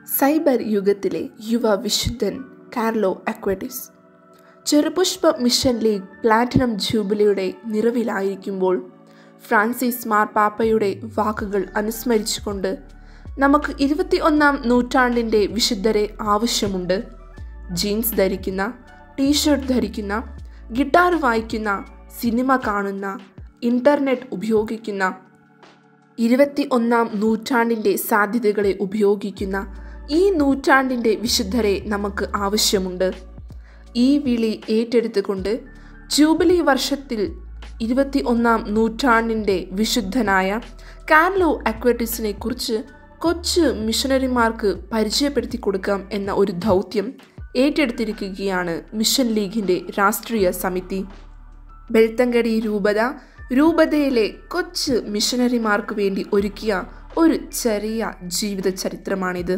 cyber യുഗത്തിലെ യുവ വിശുദ്ധൻ കാർലോ അക്വറ്റിസ് ചെറുപുഷ്പ മിഷൻ ലീഗ് പ്ലാറ്റിനം ജൂബിലിയുടെ നിറവിലായിരിക്കുമ്പോൾ ഫ്രാൻസിസ് മാർപ്പാപ്പയുടെ വാക്കുകൾ അനുസ്മരിച്ചുകൊണ്ട് നമുക്ക് ഇരുപത്തി ഒന്നാം നൂറ്റാണ്ടിൻ്റെ വിശുദ്ധരെ ആവശ്യമുണ്ട് ജീൻസ് ധരിക്കുന്ന ടീഷർട്ട് ധരിക്കുന്ന ഗിറ്റാർ വായിക്കുന്ന സിനിമ കാണുന്ന ഇൻ്റർനെറ്റ് ഉപയോഗിക്കുന്ന ഇരുപത്തി ഒന്നാം നൂറ്റാണ്ടിൻ്റെ സാധ്യതകളെ ഉപയോഗിക്കുന്ന ഈ നൂറ്റാണ്ടിൻ്റെ വിശുദ്ധരെ നമുക്ക് ആവശ്യമുണ്ട് ഈ വിളി ഏറ്റെടുത്തുകൊണ്ട് ജൂബിലി വർഷത്തിൽ ഇരുപത്തി ഒന്നാം നൂറ്റാണ്ടിൻ്റെ വിശുദ്ധനായ കാർലോ അക്വറ്റിസിനെ കുറിച്ച് കൊച്ചു മിഷനറിമാർക്ക് പരിചയപ്പെടുത്തി കൊടുക്കാം എന്ന ഒരു ദൗത്യം ഏറ്റെടുത്തിരിക്കുകയാണ് മിഷൻ ലീഗിൻ്റെ രാഷ്ട്രീയ സമിതി ബെൽത്തങ്കടി രൂപത രൂപതയിലെ കൊച്ചു മിഷനറിമാർക്ക് വേണ്ടി ഒരുക്കിയ ഒരു ചെറിയ ജീവിത ചരിത്രമാണിത്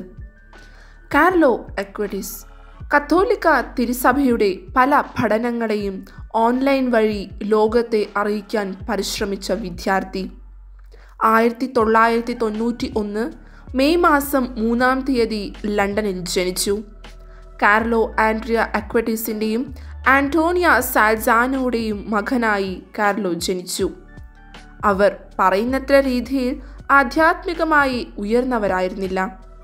കാർലോ അക്വറ്റിസ് കത്തോലിക്ക തിരുസഭയുടെ പല പഠനങ്ങളെയും ഓൺലൈൻ വഴി ലോകത്തെ അറിയിക്കാൻ പരിശ്രമിച്ച വിദ്യാർത്ഥി ആയിരത്തി തൊള്ളായിരത്തി തൊണ്ണൂറ്റി ഒന്ന് മെയ് മാസം മൂന്നാം തീയതി ലണ്ടനിൽ ജനിച്ചു കാർലോ ആൻഡ്രിയ അക്വറ്റിസിൻ്റെയും ആന്റോണിയ സാൽസാനോയുടെയും മകനായി കാർലോ ജനിച്ചു അവർ പറയുന്നത്ര രീതിയിൽ ആധ്യാത്മികമായി ഉയർന്നവരായിരുന്നില്ല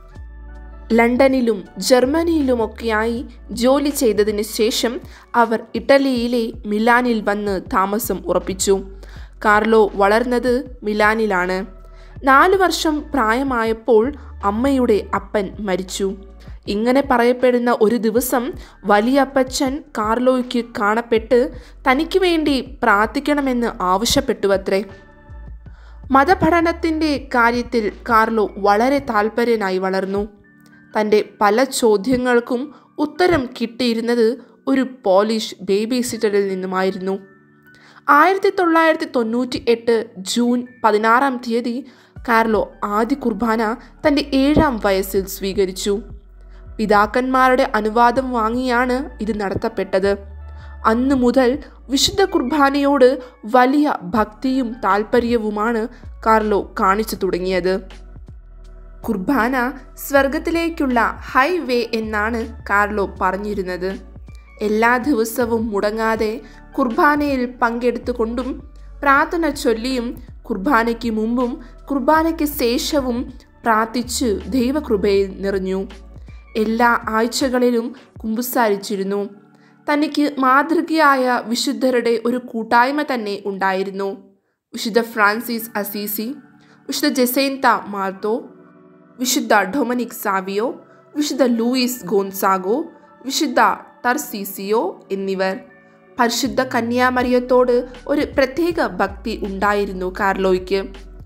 ലണ്ടനിലും ജർമ്മനിയിലുമൊക്കെയായി ജോലി ചെയ്തതിന് ശേഷം അവർ ഇറ്റലിയിലെ മിലാനിൽ വന്ന് താമസം ഉറപ്പിച്ചു കാർലോ വളർന്നത് മിലാനിലാണ് നാല് വർഷം പ്രായമായപ്പോൾ അമ്മയുടെ അപ്പൻ മരിച്ചു ഇങ്ങനെ പറയപ്പെടുന്ന ഒരു ദിവസം വലിയപ്പച്ചൻ കാർലോയ്ക്ക് കാണപ്പെട്ട് തനിക്ക് വേണ്ടി പ്രാർത്ഥിക്കണമെന്ന് ആവശ്യപ്പെട്ടുവത്രേ മതപഠനത്തിൻ്റെ കാര്യത്തിൽ കാർലോ വളരെ താല്പര്യനായി വളർന്നു തൻ്റെ പല ചോദ്യങ്ങൾക്കും ഉത്തരം കിട്ടിയിരുന്നത് ഒരു പോളിഷ് ബേബി സിറ്ററിൽ നിന്നുമായിരുന്നു ആയിരത്തി തൊള്ളായിരത്തി തൊണ്ണൂറ്റി എട്ട് ജൂൺ പതിനാറാം തീയതി കാർലോ ആദ്യ കുർബാന തൻ്റെ ഏഴാം വയസ്സിൽ സ്വീകരിച്ചു പിതാക്കന്മാരുടെ അനുവാദം വാങ്ങിയാണ് ഇത് നടത്തപ്പെട്ടത് അന്നു മുതൽ വിശുദ്ധ കുർബാനയോട് വലിയ ഭക്തിയും താല്പര്യവുമാണ് കാർലോ കാണിച്ചു തുടങ്ങിയത് കുർബാന സ്വർഗത്തിലേക്കുള്ള ഹൈവേ എന്നാണ് കാർലോ പറഞ്ഞിരുന്നത് എല്ലാ ദിവസവും മുടങ്ങാതെ കുർബാനയിൽ പങ്കെടുത്തുകൊണ്ടും പ്രാർത്ഥന ചൊല്ലിയും കുർബാനയ്ക്ക് മുമ്പും കുർബാനയ്ക്ക് ശേഷവും പ്രാർത്ഥിച്ച് ദൈവകൃപയിൽ നിറഞ്ഞു എല്ലാ ആഴ്ചകളിലും കുമ്പുസാരിച്ചിരുന്നു തനിക്ക് മാതൃകയായ വിശുദ്ധരുടെ ഒരു കൂട്ടായ്മ തന്നെ ഉണ്ടായിരുന്നു വിശുദ്ധ ഫ്രാൻസിസ് അസീസി വിശുദ്ധ ജെസൈൻത മാർത്തോ വിശുദ്ധ ഡൊമനിക് സാവിയോ വിശുദ്ധ ലൂയിസ് ഗോൺസാഗോ വിശുദ്ധ ടർസീസിയോ എന്നിവർ പരിശുദ്ധ കന്യാമറിയത്തോട് ഒരു പ്രത്യേക ഭക്തി ഉണ്ടായിരുന്നു കാർലോയ്ക്ക്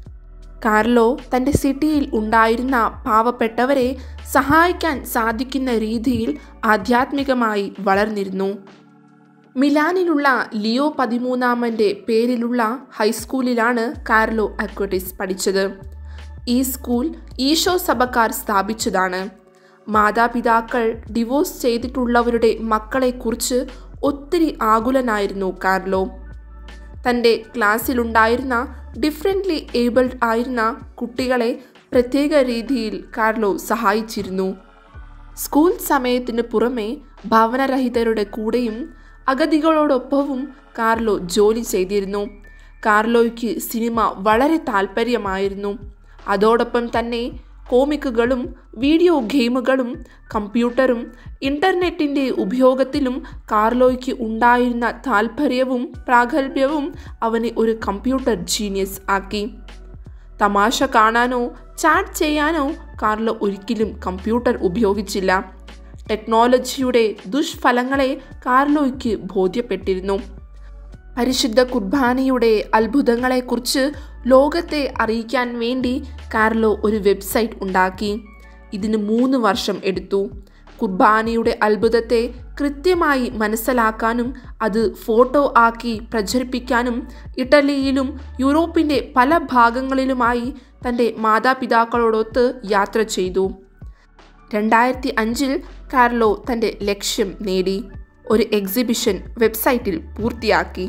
കാർലോ തൻ്റെ സിറ്റിയിൽ ഉണ്ടായിരുന്ന പാവപ്പെട്ടവരെ സഹായിക്കാൻ സാധിക്കുന്ന രീതിയിൽ ആധ്യാത്മികമായി വളർന്നിരുന്നു മിലാനിലുള്ള ലിയോ പതിമൂന്നാമൻ്റെ പേരിലുള്ള ഹൈസ്കൂളിലാണ് കാർലോ അക്വറ്റിസ് പഠിച്ചത് ഈ സ്കൂൾ ഈശോ സഭക്കാർ സ്ഥാപിച്ചതാണ് മാതാപിതാക്കൾ ഡിവോഴ്സ് ചെയ്തിട്ടുള്ളവരുടെ മക്കളെക്കുറിച്ച് ഒത്തിരി ആകുലനായിരുന്നു കാർലോ തൻ്റെ ക്ലാസ്സിലുണ്ടായിരുന്ന ഡിഫറെൻ്റ്ലി ഏബിൾഡ് ആയിരുന്ന കുട്ടികളെ പ്രത്യേക രീതിയിൽ കാർലോ സഹായിച്ചിരുന്നു സ്കൂൾ സമയത്തിന് പുറമെ ഭവനരഹിതരുടെ കൂടെയും അഗതികളോടൊപ്പവും കാർലോ ജോലി ചെയ്തിരുന്നു കാർലോയ്ക്ക് സിനിമ വളരെ താല്പര്യമായിരുന്നു അതോടൊപ്പം തന്നെ കോമിക്കുകളും വീഡിയോ ഗെയിമുകളും കമ്പ്യൂട്ടറും ഇൻ്റർനെറ്റിൻ്റെ ഉപയോഗത്തിലും കാർലോയ്ക്ക് ഉണ്ടായിരുന്ന താല്പര്യവും പ്രാഗൽഭ്യവും അവനെ ഒരു കമ്പ്യൂട്ടർ ജീനിയസ് ആക്കി തമാശ കാണാനോ ചാറ്റ് ചെയ്യാനോ കാർലോ ഒരിക്കലും കമ്പ്യൂട്ടർ ഉപയോഗിച്ചില്ല ടെക്നോളജിയുടെ ദുഷ്ഫലങ്ങളെ കാർലോയ്ക്ക് ബോധ്യപ്പെട്ടിരുന്നു പരിശുദ്ധ കുർബാനയുടെ അത്ഭുതങ്ങളെക്കുറിച്ച് ലോകത്തെ അറിയിക്കാൻ വേണ്ടി കാർലോ ഒരു വെബ്സൈറ്റ് ഉണ്ടാക്കി ഇതിന് മൂന്ന് വർഷം എടുത്തു കുർബാനയുടെ അത്ഭുതത്തെ കൃത്യമായി മനസ്സിലാക്കാനും അത് ഫോട്ടോ ആക്കി പ്രചരിപ്പിക്കാനും ഇറ്റലിയിലും യൂറോപ്പിൻ്റെ പല ഭാഗങ്ങളിലുമായി തൻ്റെ മാതാപിതാക്കളോടൊത്ത് യാത്ര ചെയ്തു രണ്ടായിരത്തി അഞ്ചിൽ കാർലോ തൻ്റെ ലക്ഷ്യം നേടി ഒരു എക്സിബിഷൻ വെബ്സൈറ്റിൽ പൂർത്തിയാക്കി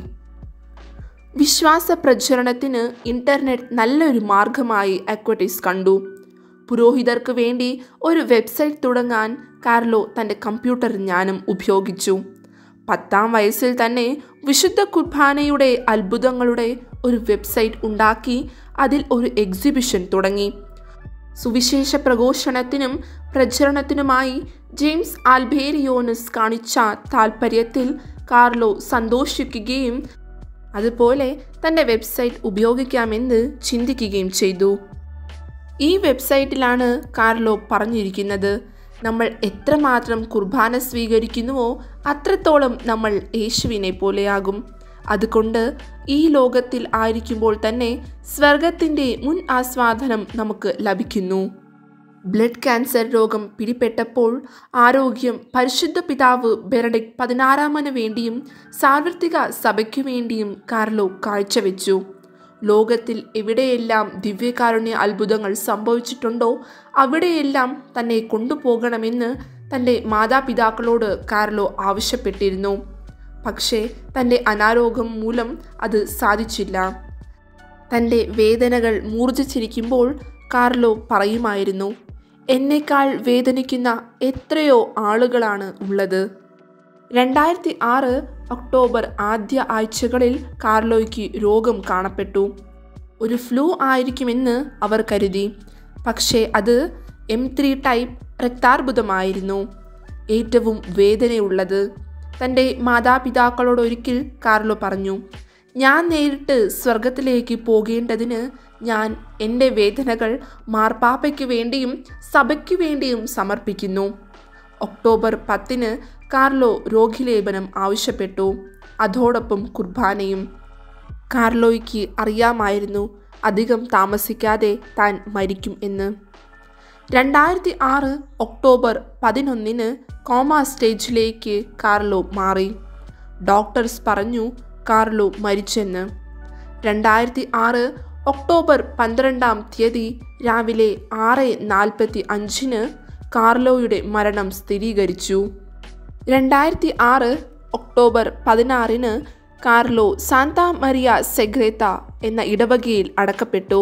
വിശ്വാസ പ്രചരണത്തിന് ഇൻ്റർനെറ്റ് നല്ലൊരു മാർഗമായി അക്വറ്റിസ് കണ്ടു പുരോഹിതർക്ക് വേണ്ടി ഒരു വെബ്സൈറ്റ് തുടങ്ങാൻ കാർലോ തൻ്റെ കമ്പ്യൂട്ടർ ജ്ഞാനം ഉപയോഗിച്ചു പത്താം വയസ്സിൽ തന്നെ വിശുദ്ധ കുർബാനയുടെ അത്ഭുതങ്ങളുടെ ഒരു വെബ്സൈറ്റ് ഉണ്ടാക്കി അതിൽ ഒരു എക്സിബിഷൻ തുടങ്ങി സുവിശേഷ പ്രഘോഷണത്തിനും പ്രചരണത്തിനുമായി ജെയിംസ് ആൽബേരിയോനസ് കാണിച്ച താൽപ്പര്യത്തിൽ കാർലോ സന്തോഷിക്കുകയും അതുപോലെ തൻ്റെ വെബ്സൈറ്റ് ഉപയോഗിക്കാമെന്ന് ചിന്തിക്കുകയും ചെയ്തു ഈ വെബ്സൈറ്റിലാണ് കാർലോ പറഞ്ഞിരിക്കുന്നത് നമ്മൾ എത്രമാത്രം കുർബാന സ്വീകരിക്കുന്നുവോ അത്രത്തോളം നമ്മൾ യേശുവിനെ പോലെയാകും അതുകൊണ്ട് ഈ ലോകത്തിൽ ആയിരിക്കുമ്പോൾ തന്നെ സ്വർഗത്തിൻ്റെ മുൻ ആസ്വാദനം നമുക്ക് ലഭിക്കുന്നു ബ്ലഡ് ക്യാൻസർ രോഗം പിടിപെട്ടപ്പോൾ ആരോഗ്യം പരിശുദ്ധ പിതാവ് ബെറഡിക് പതിനാറാമന് വേണ്ടിയും സാർവത്രിക സഭയ്ക്കു വേണ്ടിയും കാർലോ കാഴ്ചവെച്ചു ലോകത്തിൽ എവിടെയെല്ലാം ദിവ്യകാരുണ്യ അത്ഭുതങ്ങൾ സംഭവിച്ചിട്ടുണ്ടോ അവിടെയെല്ലാം തന്നെ കൊണ്ടുപോകണമെന്ന് തൻ്റെ മാതാപിതാക്കളോട് കാർലോ ആവശ്യപ്പെട്ടിരുന്നു പക്ഷേ തൻ്റെ അനാരോഗ്യം മൂലം അത് സാധിച്ചില്ല തൻ്റെ വേദനകൾ മൂർജിച്ചിരിക്കുമ്പോൾ കാർലോ പറയുമായിരുന്നു എന്നേക്കാൾ വേദനിക്കുന്ന എത്രയോ ആളുകളാണ് ഉള്ളത് രണ്ടായിരത്തി ആറ് ഒക്ടോബർ ആദ്യ ആഴ്ചകളിൽ കാർലോയ്ക്ക് രോഗം കാണപ്പെട്ടു ഒരു ഫ്ലൂ ആയിരിക്കുമെന്ന് അവർ കരുതി പക്ഷേ അത് എം ത്രീ ടൈപ്പ് രക്താർബുദമായിരുന്നു ഏറ്റവും വേദനയുള്ളത് തൻ്റെ മാതാപിതാക്കളോട് ഒരിക്കൽ കാർലോ പറഞ്ഞു ഞാൻ നേരിട്ട് സ്വർഗത്തിലേക്ക് പോകേണ്ടതിന് ഞാൻ എൻ്റെ വേദനകൾ മാർപ്പാപ്പയ്ക്ക് വേണ്ടിയും സഭയ്ക്ക് വേണ്ടിയും സമർപ്പിക്കുന്നു ഒക്ടോബർ പത്തിന് കാർലോ രോഗിലേപനം ആവശ്യപ്പെട്ടു അതോടൊപ്പം കുർബാനയും കാർലോയ്ക്ക് അറിയാമായിരുന്നു അധികം താമസിക്കാതെ താൻ മരിക്കും എന്ന് രണ്ടായിരത്തി ആറ് ഒക്ടോബർ പതിനൊന്നിന് കോമ സ്റ്റേജിലേക്ക് കാർലോ മാറി ഡോക്ടേഴ്സ് പറഞ്ഞു കാർലോ മരിച്ചെന്ന് രണ്ടായിരത്തി ആറ് ഒക്ടോബർ പന്ത്രണ്ടാം തീയതി രാവിലെ ആറ് നാൽപ്പത്തി അഞ്ചിന് കാർലോയുടെ മരണം സ്ഥിരീകരിച്ചു രണ്ടായിരത്തി ആറ് ഒക്ടോബർ പതിനാറിന് കാർലോ സാന്താ മരിയ സെഗ്രേത്ത എന്ന ഇടവകയിൽ അടക്കപ്പെട്ടു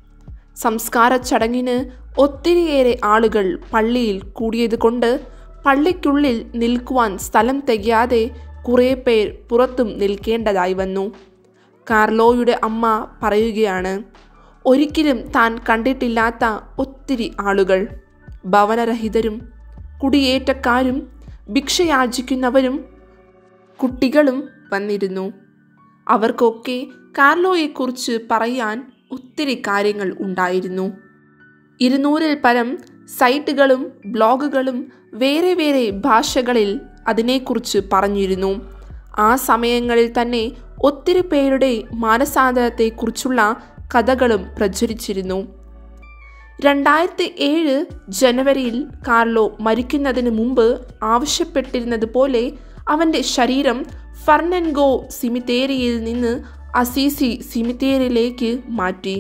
സംസ്കാര ചടങ്ങിന് ഒത്തിരിയേറെ ആളുകൾ പള്ളിയിൽ കൂടിയതുകൊണ്ട് പള്ളിക്കുള്ളിൽ നിൽക്കുവാൻ സ്ഥലം തികയാതെ കുറേ പേർ പുറത്തും നിൽക്കേണ്ടതായി വന്നു കാർലോയുടെ അമ്മ പറയുകയാണ് ഒരിക്കലും താൻ കണ്ടിട്ടില്ലാത്ത ഒത്തിരി ആളുകൾ ഭവനരഹിതരും കുടിയേറ്റക്കാരും ഭിക്ഷയാചിക്കുന്നവരും കുട്ടികളും വന്നിരുന്നു അവർക്കൊക്കെ കാർലോയെക്കുറിച്ച് പറയാൻ ഒത്തിരി കാര്യങ്ങൾ ഉണ്ടായിരുന്നു ഇരുന്നൂറിൽ പരം സൈറ്റുകളും ബ്ലോഗുകളും വേറെ വേറെ ഭാഷകളിൽ അതിനെക്കുറിച്ച് പറഞ്ഞിരുന്നു ആ സമയങ്ങളിൽ തന്നെ ഒത്തിരി പേരുടെ മാനസാന്തരത്തെക്കുറിച്ചുള്ള കഥകളും പ്രചരിച്ചിരുന്നു രണ്ടായിരത്തി ഏഴ് ജനുവരിയിൽ കാർലോ മരിക്കുന്നതിന് മുമ്പ് ആവശ്യപ്പെട്ടിരുന്നത് പോലെ അവൻ്റെ ശരീരം ഫർണൻഗോ സിമിത്തേരിയിൽ നിന്ന് അസീസി സിമിത്തേരിയിലേക്ക് മാറ്റി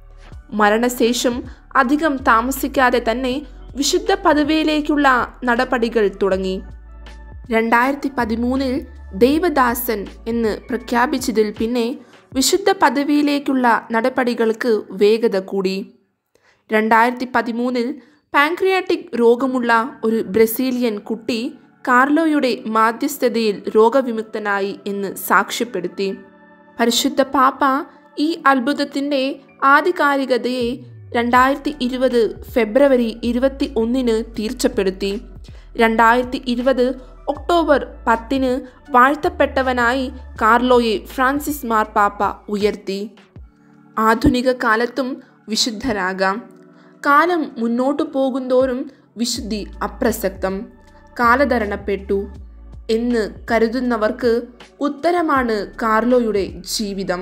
മരണശേഷം അധികം താമസിക്കാതെ തന്നെ വിശുദ്ധ പദവിയിലേക്കുള്ള നടപടികൾ തുടങ്ങി രണ്ടായിരത്തി പതിമൂന്നിൽ ദൈവദാസൻ എന്ന് പ്രഖ്യാപിച്ചതിൽ പിന്നെ വിശുദ്ധ പദവിയിലേക്കുള്ള നടപടികൾക്ക് വേഗത കൂടി രണ്ടായിരത്തി പതിമൂന്നിൽ പാൻക്രിയാറ്റിക് രോഗമുള്ള ഒരു ബ്രസീലിയൻ കുട്ടി കാർലോയുടെ മാധ്യസ്ഥതയിൽ രോഗവിമുക്തനായി എന്ന് സാക്ഷ്യപ്പെടുത്തി പരിശുദ്ധ പാപ്പ ഈ അത്ഭുതത്തിൻ്റെ ആധികാരികതയെ രണ്ടായിരത്തി ഇരുപത് ഫെബ്രുവരി ഇരുപത്തി ഒന്നിന് തീർച്ചപ്പെടുത്തി രണ്ടായിരത്തി ഇരുപത് ഒക്ടോബർ പത്തിന് വാഴ്ത്തപ്പെട്ടവനായി കാർലോയെ ഫ്രാൻസിസ് മാർപ്പാപ്പ ഉയർത്തി ആധുനിക കാലത്തും വിശുദ്ധരാകാം കാലം മുന്നോട്ടു പോകുന്തോറും വിശുദ്ധി അപ്രസക്തം കാലധരണപ്പെട്ടു എന്ന് കരുതുന്നവർക്ക് ഉത്തരമാണ് കാർലോയുടെ ജീവിതം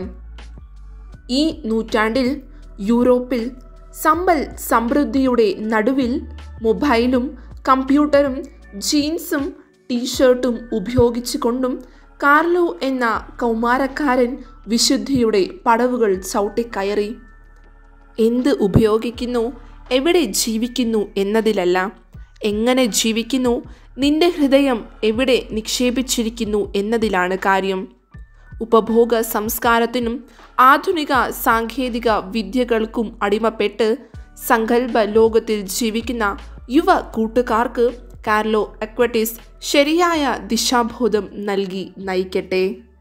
ഈ നൂറ്റാണ്ടിൽ യൂറോപ്പിൽ സമ്പൽ സമൃദ്ധിയുടെ നടുവിൽ മൊബൈലും കമ്പ്യൂട്ടറും ജീൻസും ടീഷർട്ടും ഉപയോഗിച്ചുകൊണ്ടും കാർലോ എന്ന കൗമാരക്കാരൻ വിശുദ്ധിയുടെ പടവുകൾ ചവിട്ടിക്കയറി എന്ത് ഉപയോഗിക്കുന്നു എവിടെ ജീവിക്കുന്നു എന്നതിലല്ല എങ്ങനെ ജീവിക്കുന്നു നിന്റെ ഹൃദയം എവിടെ നിക്ഷേപിച്ചിരിക്കുന്നു എന്നതിലാണ് കാര്യം ഉപഭോഗ സംസ്കാരത്തിനും ആധുനിക സാങ്കേതിക വിദ്യകൾക്കും അടിമപ്പെട്ട് സങ്കല്പ ലോകത്തിൽ ജീവിക്കുന്ന യുവ കൂട്ടുകാർക്ക് കാർലോ അക്വറ്റിസ് ശരിയായ ദിശാബോധം നൽകി നയിക്കട്ടെ